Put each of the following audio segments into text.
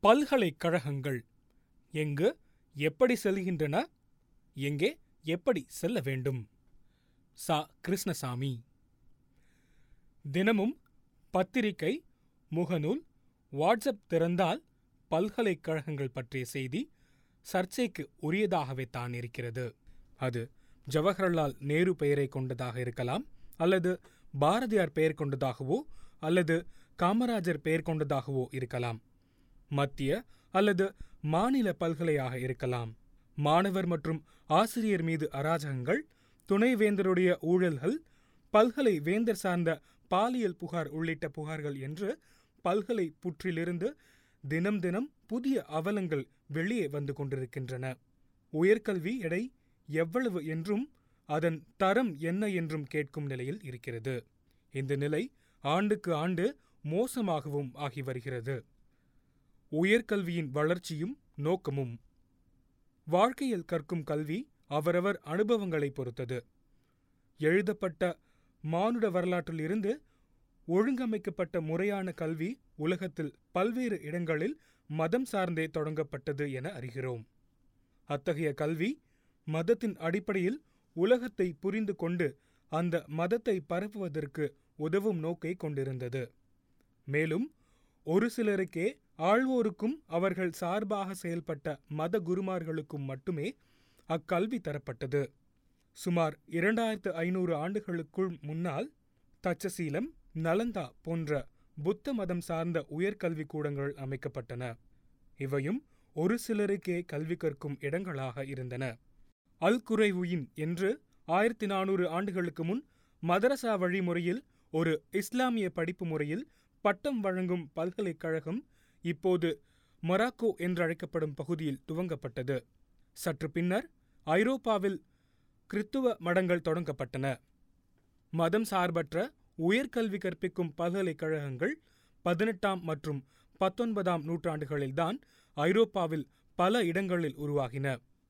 பல்கலைக்கழகங்கள் எங்கு எப்படி செல்கின்றன எங்கே எப்படி செல்ல வேண்டும் சா கிருஷ்ணசாமி தினமும் பத்திரிகை முகநூல் வாட்ஸ்அப் திறந்தால் பல்கலைக்கழகங்கள் பற்றிய செய்தி சர்ச்சைக்கு உரியதாகவே தான் இருக்கிறது அது ஜவஹர்லால் நேரு பெயரை கொண்டதாக இருக்கலாம் அல்லது பாரதியார் பெயர் கொண்டதாகவோ அல்லது காமராஜர் பெயர் கொண்டதாகவோ இருக்கலாம் மத்திய அல்லது மாநில பல்கலையாக இருக்கலாம் மாணவர் மற்றும் ஆசிரியர் மீது அராஜகங்கள் துணைவேந்தருடைய ஊழல்கள் பல்கலை வேந்தர் சார்ந்த பாலியல் புகார் உள்ளிட்ட புகார்கள் என்று பல்கலை புற்றிலிருந்து தினம் தினம் புதிய அவலங்கள் வெளியே வந்து கொண்டிருக்கின்றன உயர்கல்வி எடை எவ்வளவு என்றும் அதன் தரம் என்ன என்றும் கேட்கும் நிலையில் இருக்கிறது இந்த நிலை ஆண்டுக்கு ஆண்டு மோசமாகவும் ஆகி வருகிறது உயர்கல்வியின் வளர்ச்சியும் நோக்கமும் வாழ்க்கையில் கற்கும் கல்வி அவரவர் அனுபவங்களை பொறுத்தது எழுதப்பட்ட மானுட வரலாற்றிலிருந்து ஒழுங்கமைக்கப்பட்ட முறையான கல்வி உலகத்தில் பல்வேறு இடங்களில் மதம் சார்ந்தே தொடங்கப்பட்டது என அறிகிறோம் அத்தகைய கல்வி மதத்தின் அடிப்படையில் உலகத்தை புரிந்து கொண்டு அந்த மதத்தை பரப்புவதற்கு உதவும் நோக்கை கொண்டிருந்தது மேலும் ஒரு சிலருக்கே ஆழ்வோருக்கும் அவர்கள் சார்பாக செயல்பட்ட மத குருமார்களுக்கும் மட்டுமே அக்கல்வி தரப்பட்டது சுமார் இரண்டாயிரத்து ஐநூறு ஆண்டுகளுக்குள் முன்னால் தச்சசீலம் நலந்தா போன்ற புத்த மதம் சார்ந்த உயர்கல்வி கூடங்கள் அமைக்கப்பட்டன இவையும் ஒரு சிலருக்கே கல்வி கற்கும் இடங்களாக இருந்தன அல் குரைவுயின் என்று ஆயிரத்தி நானூறு ஆண்டுகளுக்கு முன் மதரசா வழிமுறையில் ஒரு இஸ்லாமிய படிப்பு முறையில் பட்டம் வழங்கும் பல்கலைக்கழகம் இப்போது மொராக்கோ என்றழைக்கப்படும் பகுதியில் துவங்கப்பட்டது சற்று பின்னர் ஐரோப்பாவில் கிறித்துவ மடங்கள் தொடங்கப்பட்டன மதம் சார்பற்ற உயர்கல்வி கற்பிக்கும் பல்கலைக்கழகங்கள் பதினெட்டாம் மற்றும் பத்தொன்பதாம் நூற்றாண்டுகளில்தான் ஐரோப்பாவில் பல இடங்களில் உருவாகின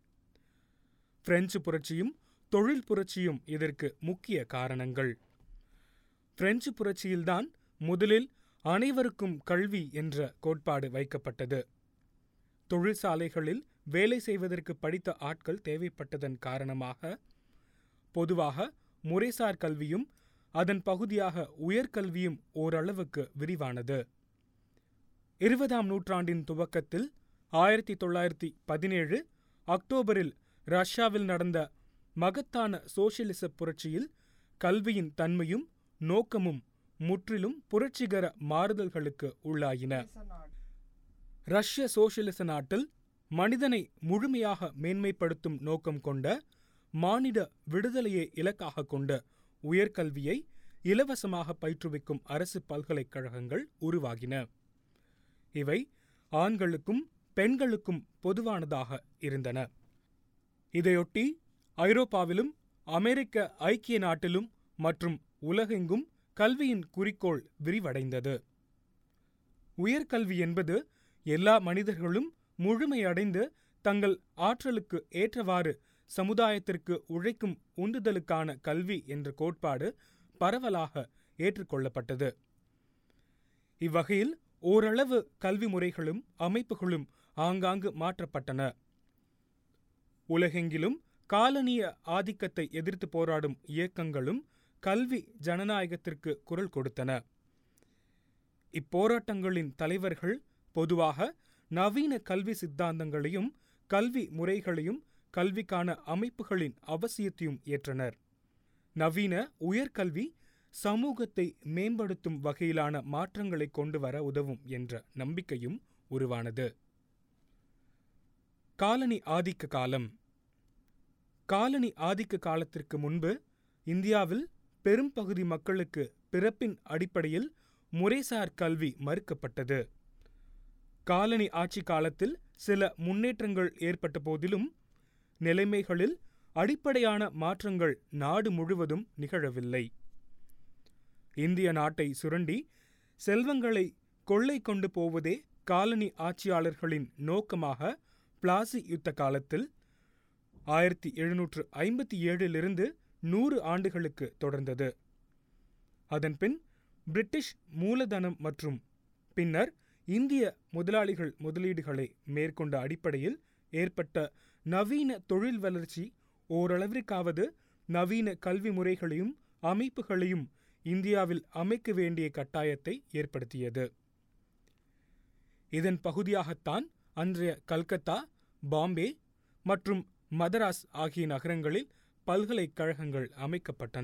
பிரெஞ்சு புரட்சியும் தொழில் புரட்சியும் இதற்கு முக்கிய காரணங்கள் பிரெஞ்சு புரட்சியில்தான் முதலில் அனைவருக்கும் கல்வி என்ற கோட்பாடு வைக்கப்பட்டது தொழிற்சாலைகளில் வேலை செய்வதற்கு படித்த ஆட்கள் தேவைப்பட்டதன் காரணமாக பொதுவாக முறைசார் கல்வியும் அதன் பகுதியாக உயர்கல்வியும் ஓரளவுக்கு விரிவானது இருபதாம் நூற்றாண்டின் துவக்கத்தில் ஆயிரத்தி தொள்ளாயிரத்தி பதினேழு அக்டோபரில் ரஷ்யாவில் நடந்த மகத்தான சோசியலிச புரட்சியில் கல்வியின் தன்மையும் நோக்கமும் முற்றிலும் புரட்சிகர மாறுதல்களுக்கு உள்ளாயின ரஷ்ய சோசியலிச நாட்டில் மனிதனை முழுமையாக மேன்மைப்படுத்தும் நோக்கம் கொண்ட மானிட விடுதலையை இலக்காக கொண்ட உயர்கல்வியை இலவசமாக பயிற்றுவிக்கும் அரசு பல்கலைக்கழகங்கள் உருவாகின இவை ஆண்களுக்கும் பெண்களுக்கும் பொதுவானதாக இருந்தன இதையொட்டி ஐரோப்பாவிலும் அமெரிக்க ஐக்கிய நாட்டிலும் மற்றும் உலகெங்கும் கல்வியின் குறிக்கோள் விரிவடைந்தது உயர்கல்வி என்பது எல்லா மனிதர்களும் முழுமையடைந்து தங்கள் ஆற்றலுக்கு ஏற்றவாறு சமுதாயத்திற்கு உழைக்கும் உந்துதலுக்கான கல்வி என்ற கோட்பாடு பரவலாக ஏற்றுக்கொள்ளப்பட்டது இவ்வகையில் ஓரளவு கல்வி முறைகளும் அமைப்புகளும் ஆங்காங்கு மாற்றப்பட்டன உலகெங்கிலும் காலனிய ஆதிக்கத்தை எதிர்த்து போராடும் இயக்கங்களும் கல்வி ஜனநாயகத்திற்கு குரல் கொடுத்தன இப்போராட்டங்களின் தலைவர்கள் பொதுவாக நவீன கல்வி சித்தாந்தங்களையும் கல்வி முறைகளையும் கல்விக்கான அமைப்புகளின் அவசியத்தையும் ஏற்றனர் நவீன உயர்கல்வி சமூகத்தை மேம்படுத்தும் வகையிலான மாற்றங்களை கொண்டு வர உதவும் என்ற நம்பிக்கையும் உருவானது காலனி ஆதிக்க காலம் காலனி ஆதிக்க காலத்திற்கு முன்பு இந்தியாவில் பெரும்பகுதி மக்களுக்கு பிறப்பின் அடிப்படையில் முறைசார் கல்வி மறுக்கப்பட்டது காலனி ஆட்சி காலத்தில் சில முன்னேற்றங்கள் ஏற்பட்ட போதிலும் நிலைமைகளில் அடிப்படையான மாற்றங்கள் நாடு முழுவதும் நிகழவில்லை இந்திய நாட்டை சுரண்டி செல்வங்களை கொள்ளை கொண்டு போவதே காலனி ஆட்சியாளர்களின் நோக்கமாக பிளாசி யுத்த காலத்தில் ஆயிரத்தி எழுநூற்று ஐம்பத்தி ஏழிலிருந்து நூறு ஆண்டுகளுக்கு தொடர்ந்தது அதன்பின் பிரிட்டிஷ் மூலதனம் மற்றும் பின்னர் இந்திய முதலாளிகள் முதலீடுகளை மேற்கொண்ட அடிப்படையில் ஏற்பட்ட நவீன தொழில் வளர்ச்சி ஓரளவிற்காவது நவீன கல்வி முறைகளையும் அமைப்புகளையும் இந்தியாவில் அமைக்க வேண்டிய கட்டாயத்தை ஏற்படுத்தியது இதன் பகுதியாகத்தான் அன்றைய கல்கத்தா பாம்பே மற்றும் மதராஸ் ஆகிய நகரங்களில் பல்கலைக்கழகங்கள் அமைக்கப்பட்டன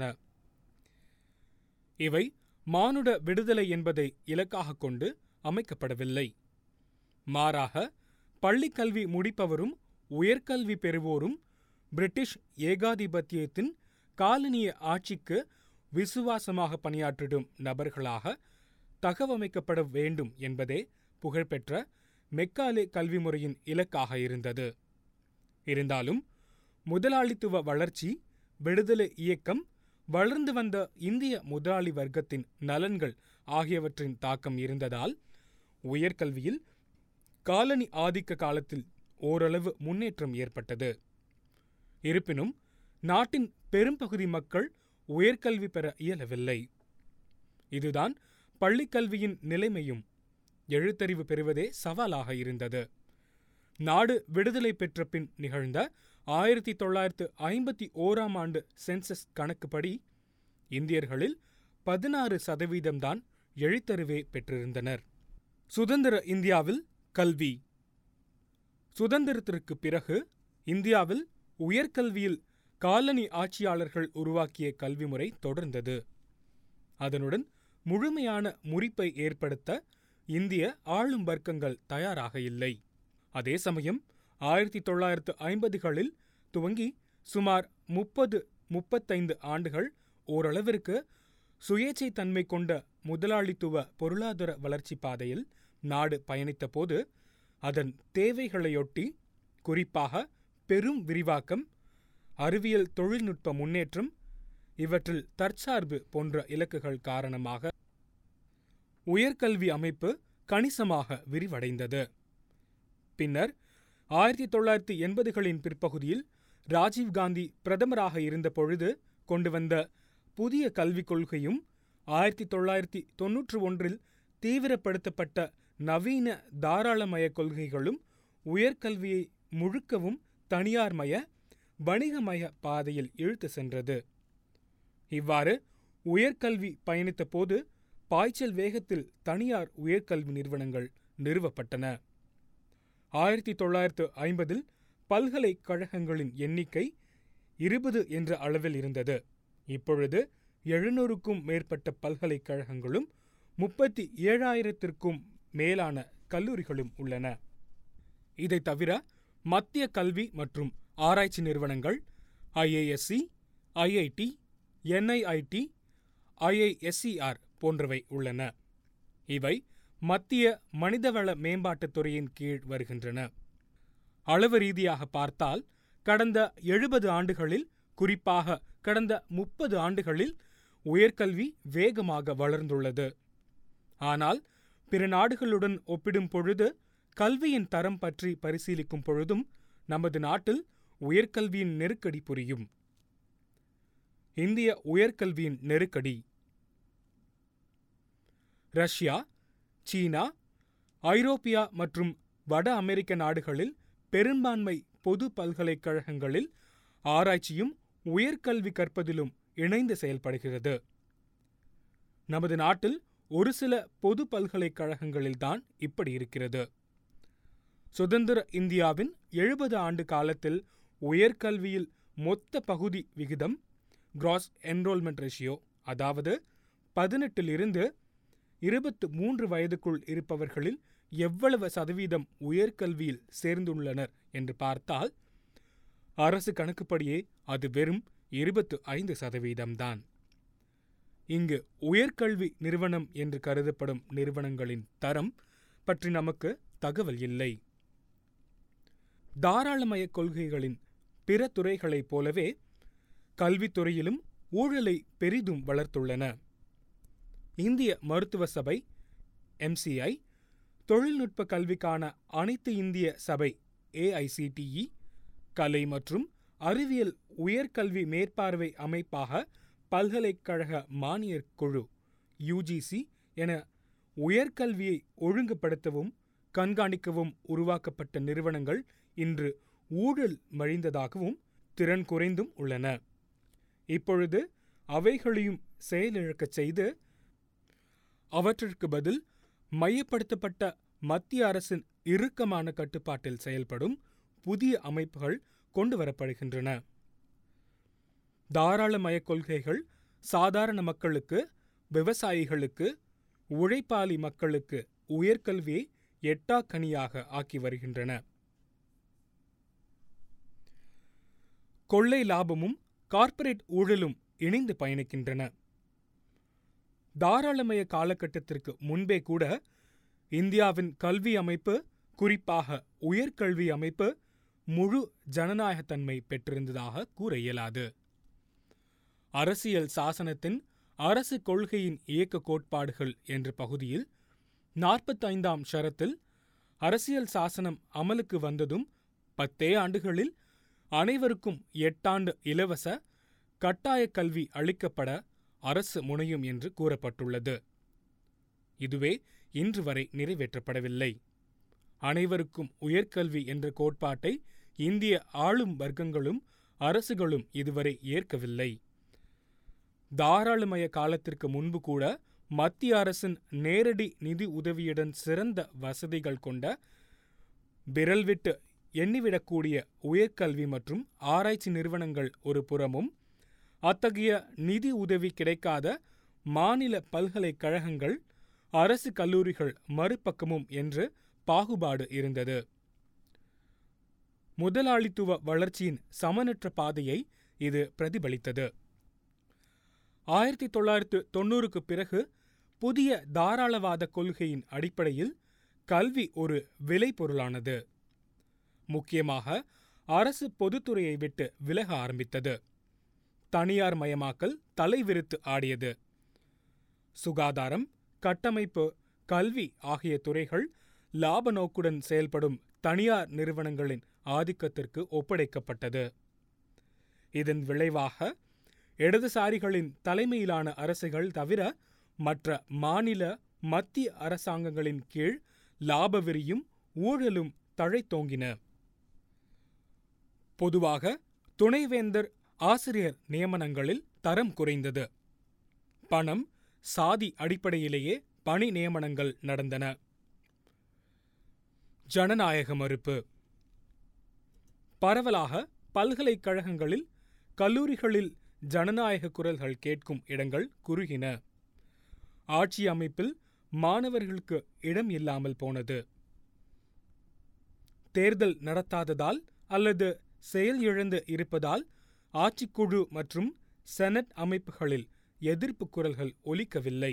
இவை மானுட விடுதலை என்பதை இலக்காக கொண்டு அமைக்கப்படவில்லை மாறாக பள்ளிக்கல்வி முடிப்பவரும் உயர்கல்வி பெறுவோரும் பிரிட்டிஷ் ஏகாதிபத்தியத்தின் காலனிய ஆட்சிக்கு விசுவாசமாக பணியாற்றிடும் நபர்களாக தகவமைக்கப்பட வேண்டும் என்பதே புகழ்பெற்ற மெக்காலே கல்வி முறையின் இலக்காக இருந்தது இருந்தாலும் முதலாளித்துவ வளர்ச்சி விடுதலை இயக்கம் வளர்ந்து வந்த இந்திய முதலாளி வர்க்கத்தின் நலன்கள் ஆகியவற்றின் தாக்கம் இருந்ததால் உயர்கல்வியில் காலனி ஆதிக்க காலத்தில் ஓரளவு முன்னேற்றம் ஏற்பட்டது இருப்பினும் நாட்டின் பெரும்பகுதி மக்கள் உயர்கல்வி பெற இயலவில்லை இதுதான் பள்ளிக்கல்வியின் நிலைமையும் எழுத்தறிவு பெறுவதே சவாலாக இருந்தது நாடு விடுதலை பெற்ற பின் நிகழ்ந்த ஆயிரத்தி தொள்ளாயிரத்து ஐம்பத்தி ஓராம் ஆண்டு சென்சஸ் கணக்குப்படி இந்தியர்களில் பதினாறு சதவீதம்தான் எழுத்தறிவே பெற்றிருந்தனர் சுதந்திர இந்தியாவில் கல்வி சுதந்திரத்திற்கு பிறகு இந்தியாவில் உயர்கல்வியில் காலனி ஆட்சியாளர்கள் உருவாக்கிய கல்வி முறை தொடர்ந்தது அதனுடன் முழுமையான முறிப்பை ஏற்படுத்த இந்திய ஆளும் வர்க்கங்கள் தயாராக இல்லை அதே சமயம் ஆயிரத்தி தொள்ளாயிரத்து ஐம்பதுகளில் துவங்கி சுமார் முப்பது முப்பத்தைந்து ஆண்டுகள் ஓரளவிற்கு சுயேச்சை தன்மை கொண்ட முதலாளித்துவ பொருளாதார வளர்ச்சி பாதையில் நாடு பயணித்த போது அதன் தேவைகளையொட்டி குறிப்பாக பெரும் விரிவாக்கம் அறிவியல் தொழில்நுட்ப முன்னேற்றம் இவற்றில் தற்சார்பு போன்ற இலக்குகள் காரணமாக உயர்கல்வி அமைப்பு கணிசமாக விரிவடைந்தது பின்னர் ஆயிரத்தி தொள்ளாயிரத்தி எண்பதுகளின் பிற்பகுதியில் ராஜீவ்காந்தி பிரதமராக இருந்த பொழுது கொண்டு வந்த புதிய கல்விக் கொள்கையும் ஆயிரத்தி தொள்ளாயிரத்தி தொன்னூற்று ஒன்றில் தீவிரப்படுத்தப்பட்ட நவீன தாராளமய கொள்கைகளும் உயர்கல்வியை முழுக்கவும் தனியார்மய வணிகமய பாதையில் இழுத்து சென்றது இவ்வாறு உயர்கல்வி பயணித்த போது பாய்ச்சல் வேகத்தில் தனியார் உயர்கல்வி நிறுவனங்கள் நிறுவப்பட்டன ஆயிரத்தி தொள்ளாயிரத்து ஐம்பதில் பல்கலைக்கழகங்களின் எண்ணிக்கை இருபது என்ற அளவில் இருந்தது இப்பொழுது எழுநூறுக்கும் மேற்பட்ட பல்கலைக்கழகங்களும் முப்பத்தி ஏழாயிரத்திற்கும் மேலான கல்லூரிகளும் உள்ளன இதை தவிர மத்திய கல்வி மற்றும் ஆராய்ச்சி நிறுவனங்கள் ஐஏஎஸ்சி ஐஐடி என்ஐஐடி ஐஐஎஸ்சிஆர் போன்றவை உள்ளன இவை மத்திய மனிதவள மேம்பாட்டுத் துறையின் கீழ் வருகின்றன அளவு ரீதியாக பார்த்தால் கடந்த எழுபது ஆண்டுகளில் குறிப்பாக கடந்த முப்பது ஆண்டுகளில் உயர்கல்வி வேகமாக வளர்ந்துள்ளது ஆனால் பிற நாடுகளுடன் ஒப்பிடும் பொழுது கல்வியின் தரம் பற்றி பரிசீலிக்கும் பொழுதும் நமது நாட்டில் உயர்கல்வியின் நெருக்கடி புரியும் இந்திய உயர்கல்வியின் நெருக்கடி ரஷ்யா சீனா ஐரோப்பியா மற்றும் வட அமெரிக்க நாடுகளில் பெரும்பான்மை பொது பல்கலைக்கழகங்களில் ஆராய்ச்சியும் உயர்கல்வி கற்பதிலும் இணைந்து செயல்படுகிறது நமது நாட்டில் ஒரு சில பொது பல்கலைக்கழகங்களில்தான் இப்படி இருக்கிறது சுதந்திர இந்தியாவின் எழுபது ஆண்டு காலத்தில் உயர்கல்வியில் மொத்த பகுதி விகிதம் கிராஸ் என்ரோல்மெண்ட் ரேஷியோ அதாவது பதினெட்டிலிருந்து இருபத்து மூன்று வயதுக்குள் இருப்பவர்களில் எவ்வளவு சதவீதம் உயர்கல்வியில் சேர்ந்துள்ளனர் என்று பார்த்தால் அரசு கணக்குப்படியே அது வெறும் இருபத்து ஐந்து சதவீதம்தான் இங்கு உயர்கல்வி நிறுவனம் என்று கருதப்படும் நிறுவனங்களின் தரம் பற்றி நமக்கு தகவல் இல்லை தாராளமய கொள்கைகளின் பிற துறைகளைப் போலவே கல்வித்துறையிலும் ஊழலை பெரிதும் வளர்த்துள்ளன இந்திய மருத்துவ சபை எம்சிஐ தொழில்நுட்ப கல்விக்கான அனைத்து இந்திய சபை ஏஐசிடிஇ கலை மற்றும் அறிவியல் உயர்கல்வி மேற்பார்வை அமைப்பாக பல்கலைக்கழக மானியர் குழு யுஜிசி என உயர்கல்வியை ஒழுங்குபடுத்தவும் கண்காணிக்கவும் உருவாக்கப்பட்ட நிறுவனங்கள் இன்று ஊழல் மழிந்ததாகவும் திறன் குறைந்தும் உள்ளன இப்பொழுது அவைகளையும் செயலிழக்கச் செய்து அவற்றிற்கு பதில் மையப்படுத்தப்பட்ட மத்திய அரசின் இறுக்கமான கட்டுப்பாட்டில் செயல்படும் புதிய அமைப்புகள் கொண்டு வரப்படுகின்றன தாராளமய கொள்கைகள் சாதாரண மக்களுக்கு விவசாயிகளுக்கு உழைப்பாளி மக்களுக்கு உயர்கல்வியை எட்டாக்கனியாக ஆக்கி வருகின்றன கொள்ளை லாபமும் கார்ப்பரேட் ஊழலும் இணைந்து பயணிக்கின்றன தாராளமய காலகட்டத்திற்கு முன்பே கூட இந்தியாவின் கல்வி அமைப்பு குறிப்பாக உயர்கல்வி அமைப்பு முழு ஜனநாயகத்தன்மை பெற்றிருந்ததாக கூற இயலாது அரசியல் சாசனத்தின் அரசு கொள்கையின் இயக்க கோட்பாடுகள் என்ற பகுதியில் நாற்பத்தைந்தாம் ஷரத்தில் அரசியல் சாசனம் அமலுக்கு வந்ததும் பத்தே ஆண்டுகளில் அனைவருக்கும் எட்டாண்டு இலவச கட்டாய கல்வி அளிக்கப்பட அரசு முனையும் என்று கூறப்பட்டுள்ளது இதுவே இன்று வரை நிறைவேற்றப்படவில்லை அனைவருக்கும் உயர்கல்வி என்ற கோட்பாட்டை இந்திய ஆளும் வர்க்கங்களும் அரசுகளும் இதுவரை ஏற்கவில்லை தாராளமய காலத்திற்கு முன்பு கூட மத்திய அரசின் நேரடி நிதி உதவியுடன் சிறந்த வசதிகள் கொண்ட விரல் விட்டு எண்ணிவிடக்கூடிய உயர்கல்வி மற்றும் ஆராய்ச்சி நிறுவனங்கள் ஒரு புறமும் அத்தகைய நிதி உதவி கிடைக்காத மாநில பல்கலைக்கழகங்கள் அரசு கல்லூரிகள் மறுபக்கமும் என்று பாகுபாடு இருந்தது முதலாளித்துவ வளர்ச்சியின் சமனற்ற பாதையை இது பிரதிபலித்தது ஆயிரத்தி தொள்ளாயிரத்து தொன்னூறுக்கு பிறகு புதிய தாராளவாத கொள்கையின் அடிப்படையில் கல்வி ஒரு விளைபொருளானது முக்கியமாக அரசு பொதுத்துறையை விட்டு விலக ஆரம்பித்தது தனியார் மயமாக்கல் தலைவிரித்து ஆடியது சுகாதாரம் கட்டமைப்பு கல்வி ஆகிய துறைகள் லாப நோக்குடன் செயல்படும் தனியார் நிறுவனங்களின் ஆதிக்கத்திற்கு ஒப்படைக்கப்பட்டது இதன் விளைவாக இடதுசாரிகளின் தலைமையிலான அரசுகள் தவிர மற்ற மாநில மத்திய அரசாங்கங்களின் கீழ் லாப வெறியும் ஊழலும் தழைத்தோங்கின பொதுவாக துணைவேந்தர் ஆசிரியர் நியமனங்களில் தரம் குறைந்தது பணம் சாதி அடிப்படையிலேயே பணி நியமனங்கள் நடந்தன ஜனநாயக மறுப்பு பரவலாக பல்கலைக்கழகங்களில் கல்லூரிகளில் ஜனநாயக குரல்கள் கேட்கும் இடங்கள் குறுகின ஆட்சி அமைப்பில் மாணவர்களுக்கு இடம் இல்லாமல் போனது தேர்தல் நடத்தாததால் அல்லது செயல் இழந்து இருப்பதால் ஆட்சிக்குழு மற்றும் செனட் அமைப்புகளில் எதிர்ப்பு குரல்கள் ஒலிக்கவில்லை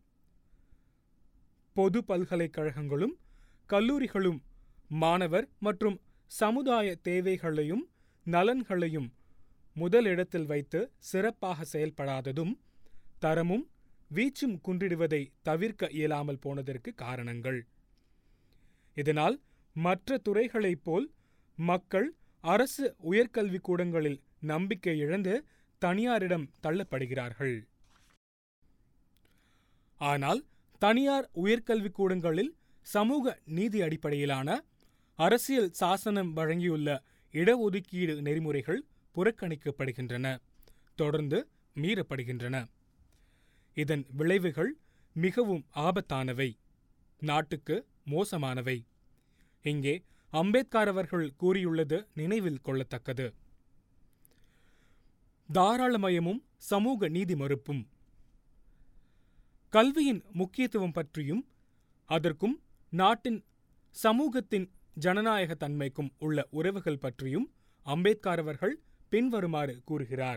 பொது பல்கலைக்கழகங்களும் கல்லூரிகளும் மாணவர் மற்றும் சமுதாய தேவைகளையும் நலன்களையும் முதலிடத்தில் வைத்து சிறப்பாக செயல்படாததும் தரமும் வீச்சும் குன்றிடுவதை தவிர்க்க இயலாமல் போனதற்கு காரணங்கள் இதனால் மற்ற துறைகளைப் போல் மக்கள் அரசு உயர்கல்விக் கூடங்களில் நம்பிக்கை இழந்து தனியாரிடம் தள்ளப்படுகிறார்கள் ஆனால் தனியார் உயர்கல்விக் கூடங்களில் சமூக நீதி அடிப்படையிலான அரசியல் சாசனம் வழங்கியுள்ள இடஒதுக்கீடு நெறிமுறைகள் புறக்கணிக்கப்படுகின்றன தொடர்ந்து மீறப்படுகின்றன இதன் விளைவுகள் மிகவும் ஆபத்தானவை நாட்டுக்கு மோசமானவை இங்கே அம்பேத்கர் அவர்கள் கூறியுள்ளது நினைவில் கொள்ளத்தக்கது தாராளமயமும் சமூக நீதி மறுப்பும் கல்வியின் முக்கியத்துவம் பற்றியும் அதற்கும் நாட்டின் சமூகத்தின் ஜனநாயக தன்மைக்கும் உள்ள உறவுகள் பற்றியும் அம்பேத்கர் அவர்கள் பின்வருமாறு கூறுகிறார்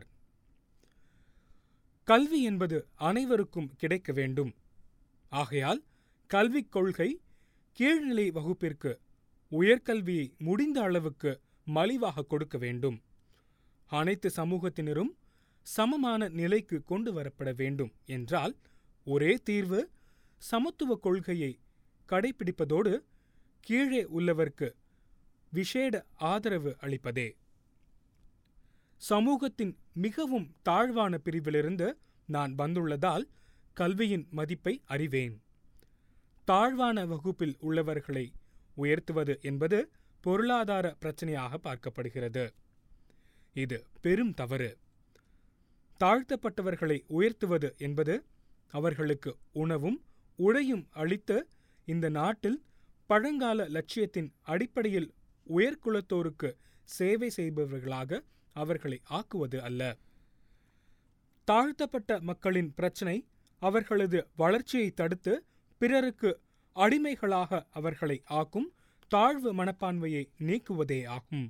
கல்வி என்பது அனைவருக்கும் கிடைக்க வேண்டும் ஆகையால் கல்விக் கொள்கை கீழ்நிலை வகுப்பிற்கு உயர்கல்வியை முடிந்த அளவுக்கு மலிவாக கொடுக்க வேண்டும் அனைத்து சமூகத்தினரும் சமமான நிலைக்கு கொண்டு வரப்பட வேண்டும் என்றால் ஒரே தீர்வு சமத்துவ கொள்கையை கடைபிடிப்பதோடு கீழே உள்ளவர்க்கு விசேட ஆதரவு அளிப்பதே சமூகத்தின் மிகவும் தாழ்வான பிரிவிலிருந்து நான் வந்துள்ளதால் கல்வியின் மதிப்பை அறிவேன் தாழ்வான வகுப்பில் உள்ளவர்களை உயர்த்துவது என்பது பொருளாதார பிரச்சனையாக பார்க்கப்படுகிறது இது பெரும் தவறு தாழ்த்தப்பட்டவர்களை உயர்த்துவது என்பது அவர்களுக்கு உணவும் உடையும் அளித்து இந்த நாட்டில் பழங்கால லட்சியத்தின் அடிப்படையில் உயர்குலத்தோருக்கு சேவை செய்பவர்களாக அவர்களை ஆக்குவது அல்ல தாழ்த்தப்பட்ட மக்களின் பிரச்சினை அவர்களது வளர்ச்சியை தடுத்து பிறருக்கு அடிமைகளாக அவர்களை ஆக்கும் தாழ்வு மனப்பான்மையை நீக்குவதே ஆகும்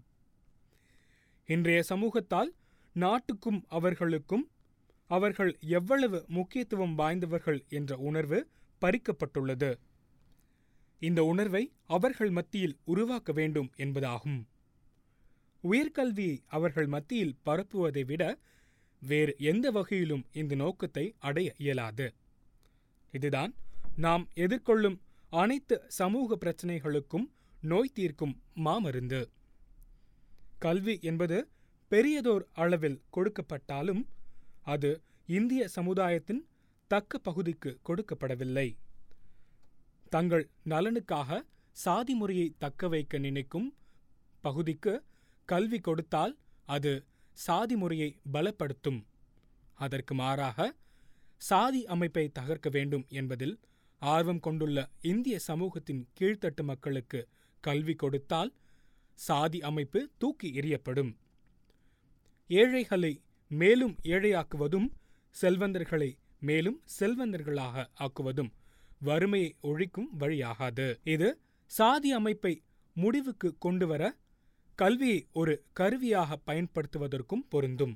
இன்றைய சமூகத்தால் நாட்டுக்கும் அவர்களுக்கும் அவர்கள் எவ்வளவு முக்கியத்துவம் வாய்ந்தவர்கள் என்ற உணர்வு பறிக்கப்பட்டுள்ளது இந்த உணர்வை அவர்கள் மத்தியில் உருவாக்க வேண்டும் என்பதாகும் உயர்கல்வியை அவர்கள் மத்தியில் பரப்புவதை விட வேறு எந்த வகையிலும் இந்த நோக்கத்தை அடைய இயலாது இதுதான் நாம் எதிர்கொள்ளும் அனைத்து சமூக பிரச்சனைகளுக்கும் நோய் தீர்க்கும் மாமருந்து கல்வி என்பது பெரியதோர் அளவில் கொடுக்கப்பட்டாலும் அது இந்திய சமுதாயத்தின் தக்க பகுதிக்கு கொடுக்கப்படவில்லை தங்கள் நலனுக்காக சாதி முறையை தக்க வைக்க நினைக்கும் பகுதிக்கு கல்வி கொடுத்தால் அது சாதி முறையை பலப்படுத்தும் அதற்கு மாறாக சாதி அமைப்பை தகர்க்க வேண்டும் என்பதில் ஆர்வம் கொண்டுள்ள இந்திய சமூகத்தின் கீழ்த்தட்டு மக்களுக்கு கல்வி கொடுத்தால் சாதி அமைப்பு தூக்கி எறியப்படும் ஏழைகளை மேலும் ஏழையாக்குவதும் செல்வந்தர்களை மேலும் செல்வந்தர்களாக ஆக்குவதும் வறுமையை ஒழிக்கும் வழியாகாது இது சாதி அமைப்பை முடிவுக்கு கொண்டுவர கல்வியை ஒரு கருவியாக பயன்படுத்துவதற்கும் பொருந்தும்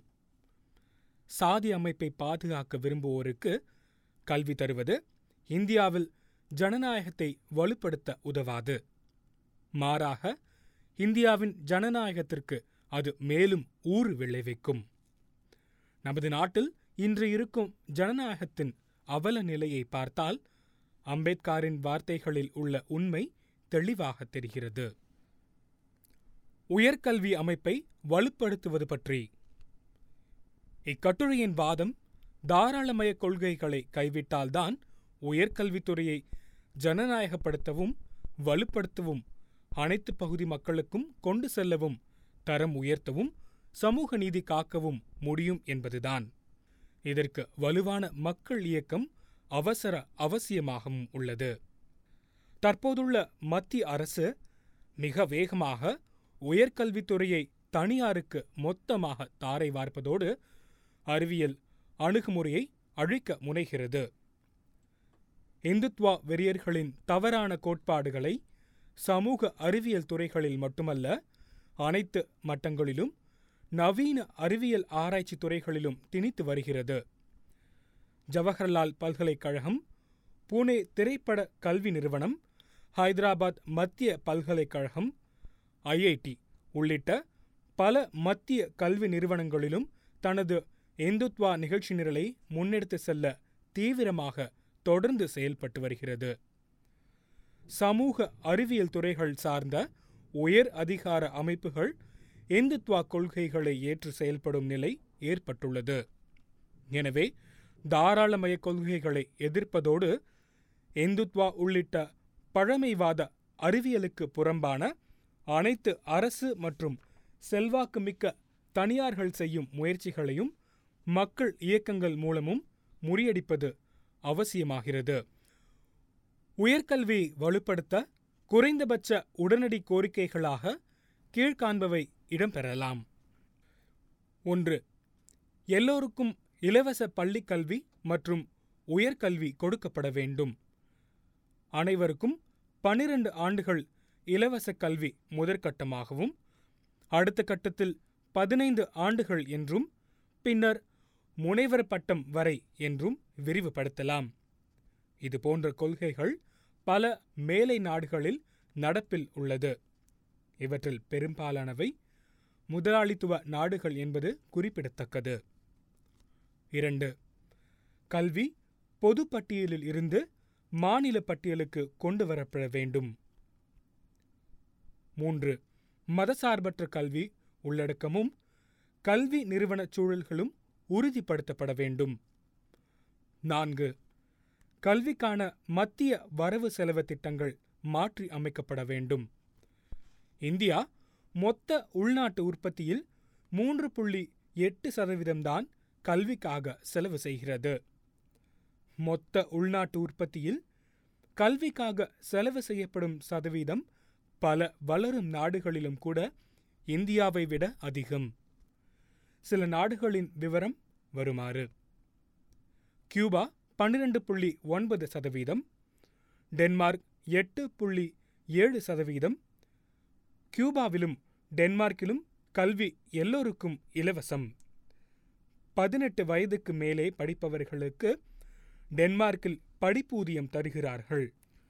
சாதி அமைப்பை பாதுகாக்க விரும்புவோருக்கு கல்வி தருவது இந்தியாவில் ஜனநாயகத்தை வலுப்படுத்த உதவாது மாறாக இந்தியாவின் ஜனநாயகத்திற்கு அது மேலும் ஊறு விளைவிக்கும் நமது நாட்டில் இன்று இருக்கும் ஜனநாயகத்தின் அவல நிலையை பார்த்தால் அம்பேத்கரின் வார்த்தைகளில் உள்ள உண்மை தெளிவாக தெரிகிறது உயர்கல்வி அமைப்பை வலுப்படுத்துவது பற்றி இக்கட்டுரையின் வாதம் தாராளமய கொள்கைகளை கைவிட்டால்தான் உயர்கல்வித்துறையை ஜனநாயகப்படுத்தவும் வலுப்படுத்தவும் அனைத்து பகுதி மக்களுக்கும் கொண்டு செல்லவும் தரம் உயர்த்தவும் சமூக நீதி காக்கவும் முடியும் என்பதுதான் இதற்கு வலுவான மக்கள் இயக்கம் அவசர அவசியமாகவும் உள்ளது தற்போதுள்ள மத்திய அரசு மிக வேகமாக உயர்கல்வித்துறையை தனியாருக்கு மொத்தமாக தாரை வார்ப்பதோடு அறிவியல் அணுகுமுறையை அழிக்க முனைகிறது இந்துத்வா வெறியர்களின் தவறான கோட்பாடுகளை சமூக அறிவியல் துறைகளில் மட்டுமல்ல அனைத்து மட்டங்களிலும் நவீன அறிவியல் ஆராய்ச்சி துறைகளிலும் திணித்து வருகிறது ஜவஹர்லால் பல்கலைக்கழகம் புனே திரைப்பட கல்வி நிறுவனம் ஹைதராபாத் மத்திய பல்கலைக்கழகம் ஐஐடி உள்ளிட்ட பல மத்திய கல்வி நிறுவனங்களிலும் தனது இந்துத்வா நிகழ்ச்சி நிரலை முன்னெடுத்து செல்ல தீவிரமாக தொடர்ந்து செயல்பட்டு வருகிறது சமூக அறிவியல் துறைகள் சார்ந்த உயர் அதிகார அமைப்புகள் இந்துத்வா கொள்கைகளை ஏற்று செயல்படும் நிலை ஏற்பட்டுள்ளது எனவே தாராளமய கொள்கைகளை எதிர்ப்பதோடு இந்துத்வா உள்ளிட்ட பழமைவாத அறிவியலுக்கு புறம்பான அனைத்து அரசு மற்றும் செல்வாக்குமிக்க தனியார்கள் செய்யும் முயற்சிகளையும் மக்கள் இயக்கங்கள் மூலமும் முறியடிப்பது அவசியமாகிறது உயர்கல்வியை வலுப்படுத்த குறைந்தபட்ச உடனடி கோரிக்கைகளாக கீழ்காண்பவை இடம்பெறலாம் ஒன்று எல்லோருக்கும் இலவச பள்ளிக் கல்வி மற்றும் உயர்கல்வி கொடுக்கப்பட வேண்டும் அனைவருக்கும் பனிரெண்டு ஆண்டுகள் இலவச கல்வி முதற்கட்டமாகவும் அடுத்த கட்டத்தில் பதினைந்து ஆண்டுகள் என்றும் பின்னர் முனைவர் பட்டம் வரை என்றும் விரிவுபடுத்தலாம் இது போன்ற கொள்கைகள் பல மேலை நாடுகளில் நடப்பில் உள்ளது இவற்றில் பெரும்பாலானவை முதலாளித்துவ நாடுகள் என்பது குறிப்பிடத்தக்கது இரண்டு கல்வி பொது பட்டியலில் இருந்து மாநில பட்டியலுக்கு கொண்டு வரப்பட வேண்டும் மூன்று மதசார்பற்ற கல்வி உள்ளடக்கமும் கல்வி நிறுவன சூழல்களும் உறுதிப்படுத்தப்பட வேண்டும் நான்கு கல்விக்கான மத்திய வரவு செலவு திட்டங்கள் மாற்றி அமைக்கப்பட வேண்டும் இந்தியா மொத்த உள்நாட்டு உற்பத்தியில் மூன்று புள்ளி எட்டு சதவீதம்தான் கல்விக்காக செலவு செய்கிறது மொத்த உள்நாட்டு உற்பத்தியில் கல்விக்காக செலவு செய்யப்படும் சதவீதம் பல வளரும் நாடுகளிலும் கூட இந்தியாவை விட அதிகம் சில நாடுகளின் விவரம் வருமாறு கியூபா பன்னிரண்டு புள்ளி ஒன்பது சதவீதம் டென்மார்க் எட்டு புள்ளி ஏழு சதவீதம் கியூபாவிலும் டென்மார்க்கிலும் கல்வி எல்லோருக்கும் இலவசம் பதினெட்டு வயதுக்கு மேலே படிப்பவர்களுக்கு டென்மார்க்கில் படிப்பூதியம் தருகிறார்கள்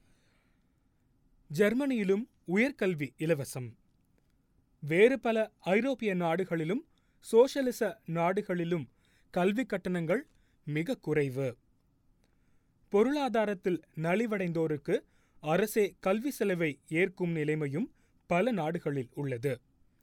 ஜெர்மனியிலும் உயர்கல்வி இலவசம் வேறு பல ஐரோப்பிய நாடுகளிலும் சோசலிச நாடுகளிலும் கல்வி கட்டணங்கள் மிக குறைவு பொருளாதாரத்தில் நலிவடைந்தோருக்கு அரசே கல்வி செலவை ஏற்கும் நிலைமையும் பல நாடுகளில் உள்ளது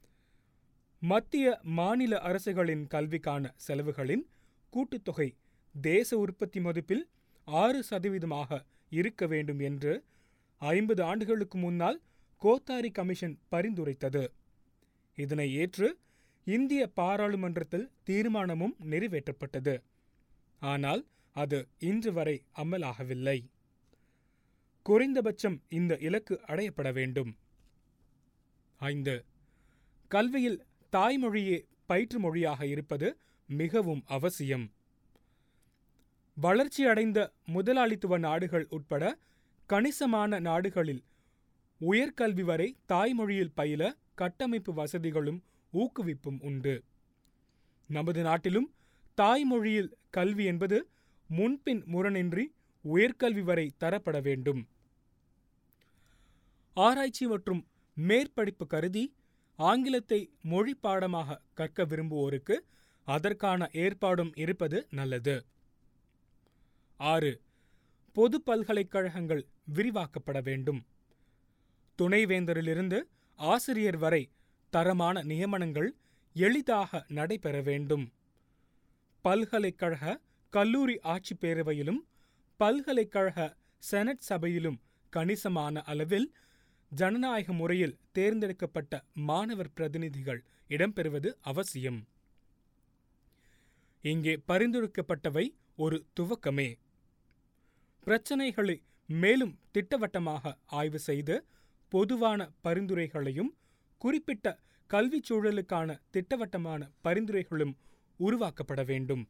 மத்திய மாநில அரசுகளின் கல்விக்கான செலவுகளின் கூட்டுத்தொகை தேச உற்பத்தி மதிப்பில் ஆறு சதவீதமாக இருக்க வேண்டும் என்று ஐம்பது ஆண்டுகளுக்கு முன்னால் கோத்தாரி கமிஷன் பரிந்துரைத்தது இதனை ஏற்று இந்திய பாராளுமன்றத்தில் தீர்மானமும் நிறைவேற்றப்பட்டது ஆனால் அது இன்று வரை அமலாகவில்லை குறைந்தபட்சம் இந்த இலக்கு அடையப்பட வேண்டும் ஐந்து கல்வியில் தாய்மொழியே பயிற்று மொழியாக இருப்பது மிகவும் அவசியம் வளர்ச்சியடைந்த முதலாளித்துவ நாடுகள் உட்பட கணிசமான நாடுகளில் உயர்கல்வி வரை தாய்மொழியில் பயில கட்டமைப்பு வசதிகளும் ஊக்குவிப்பும் உண்டு நமது நாட்டிலும் தாய்மொழியில் கல்வி என்பது முன்பின் முரணின்றி உயர்கல்வி வரை தரப்பட வேண்டும் ஆராய்ச்சி மற்றும் மேற்படிப்பு கருதி ஆங்கிலத்தை மொழி பாடமாக கற்க விரும்புவோருக்கு அதற்கான ஏற்பாடும் இருப்பது நல்லது ஆறு பொது பல்கலைக்கழகங்கள் விரிவாக்கப்பட வேண்டும் துணைவேந்தரிலிருந்து ஆசிரியர் வரை தரமான நியமனங்கள் எளிதாக நடைபெற வேண்டும் பல்கலைக்கழக கல்லூரி ஆட்சி பேரவையிலும் பல்கலைக்கழக செனட் சபையிலும் கணிசமான அளவில் ஜனநாயக முறையில் தேர்ந்தெடுக்கப்பட்ட மாணவர் பிரதிநிதிகள் இடம்பெறுவது அவசியம் இங்கே பரிந்துரைக்கப்பட்டவை ஒரு துவக்கமே பிரச்சனைகளை மேலும் திட்டவட்டமாக ஆய்வு செய்து பொதுவான பரிந்துரைகளையும் குறிப்பிட்ட கல்விச் சூழலுக்கான திட்டவட்டமான பரிந்துரைகளும் உருவாக்கப்பட வேண்டும்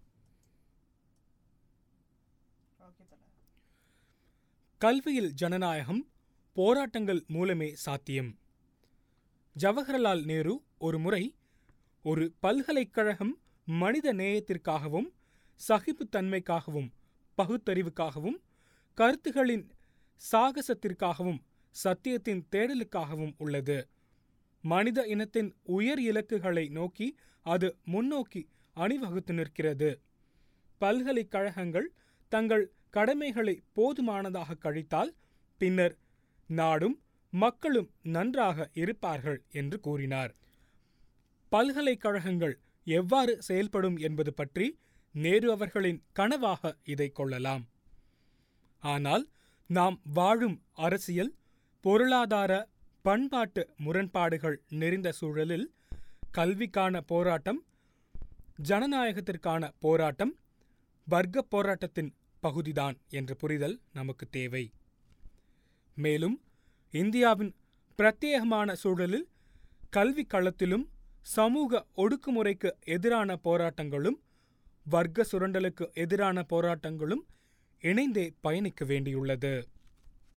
கல்வியில் ஜனநாயகம் போராட்டங்கள் மூலமே சாத்தியம் ஜவஹர்லால் நேரு ஒரு முறை ஒரு பல்கலைக்கழகம் மனித நேயத்திற்காகவும் சகிப்புத்தன்மைக்காகவும் பகுத்தறிவுக்காகவும் கருத்துகளின் சாகசத்திற்காகவும் சத்தியத்தின் தேடலுக்காகவும் உள்ளது மனித இனத்தின் உயர் இலக்குகளை நோக்கி அது முன்னோக்கி அணிவகுத்து நிற்கிறது பல்கலைக்கழகங்கள் தங்கள் கடமைகளை போதுமானதாக கழித்தால் பின்னர் நாடும் மக்களும் நன்றாக இருப்பார்கள் என்று கூறினார் பல்கலைக்கழகங்கள் எவ்வாறு செயல்படும் என்பது பற்றி நேரு அவர்களின் கனவாக இதை கொள்ளலாம் ஆனால் நாம் வாழும் அரசியல் பொருளாதார பண்பாட்டு முரண்பாடுகள் நிறைந்த சூழலில் கல்விக்கான போராட்டம் ஜனநாயகத்திற்கான போராட்டம் வர்க்க போராட்டத்தின் பகுதிதான் என்ற புரிதல் நமக்கு தேவை மேலும் இந்தியாவின் பிரத்யேகமான சூழலில் கல்வி களத்திலும் சமூக ஒடுக்குமுறைக்கு எதிரான போராட்டங்களும் வர்க்க சுரண்டலுக்கு எதிரான போராட்டங்களும் இணைந்தே பயணிக்க வேண்டியுள்ளது